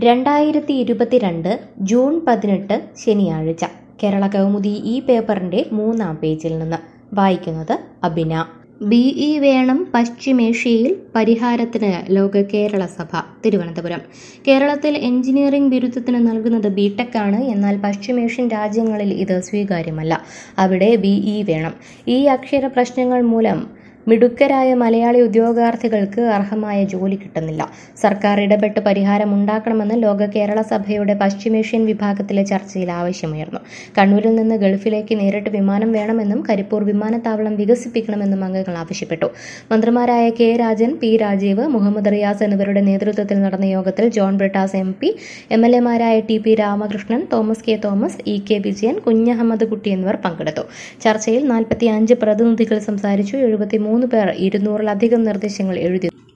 രണ്ടായിരത്തി ഇരുപത്തിരണ്ട് ജൂൺ പതിനെട്ട് ശനിയാഴ്ച കേരള കൗമുദി ഈ പേപ്പറിന്റെ മൂന്നാം പേജിൽ നിന്ന് വായിക്കുന്നത് അബിന ബി ഇ വേണം പശ്ചിമേഷ്യയിൽ പരിഹാരത്തിന് ലോക കേരള സഭ തിരുവനന്തപുരം കേരളത്തിൽ എഞ്ചിനീയറിംഗ് ബിരുദത്തിന് നൽകുന്നത് ബിടെക് ആണ് എന്നാൽ പശ്ചിമേഷ്യൻ രാജ്യങ്ങളിൽ ഇത് സ്വീകാര്യമല്ല അവിടെ ബി ഇ വേണം ഈ അക്ഷര പ്രശ്നങ്ങൾ മൂലം മിടുക്കരായ മലയാളി ഉദ്യോഗാർത്ഥികൾക്ക് അർഹമായ ജോലി കിട്ടുന്നില്ല സർക്കാർ ഇടപെട്ട് പരിഹാരം ഉണ്ടാക്കണമെന്ന് ലോക കേരള സഭയുടെ പശ്ചിമേഷ്യൻ വിഭാഗത്തിലെ ചർച്ചയിൽ ആവശ്യമുയർന്നു കണ്ണൂരിൽ നിന്ന് ഗൾഫിലേക്ക് നേരിട്ട് വിമാനം വേണമെന്നും കരിപ്പൂർ വിമാനത്താവളം വികസിപ്പിക്കണമെന്നും അംഗങ്ങൾ ആവശ്യപ്പെട്ടു മന്ത്രിമാരായ കെ രാജൻ പി രാജീവ് മുഹമ്മദ് റിയാസ് എന്നിവരുടെ നേതൃത്വത്തിൽ നടന്ന യോഗത്തിൽ John Brittas M P M L എമാരായ T P Ramakrishnan Thomas K Thomas E K Vijayan Kunhahammad Kutty എന്നിവർ പങ്കെടുത്തു ചർച്ചയിൽ നാൽപ്പത്തി അഞ്ച് പ്രതിനിധികൾ സംസാരിച്ചു എഴുപത്തിമൂന്ന് പേർ ഇരുന്നൂറിലധികം നിർദ്ദേശങ്ങൾ എഴുതി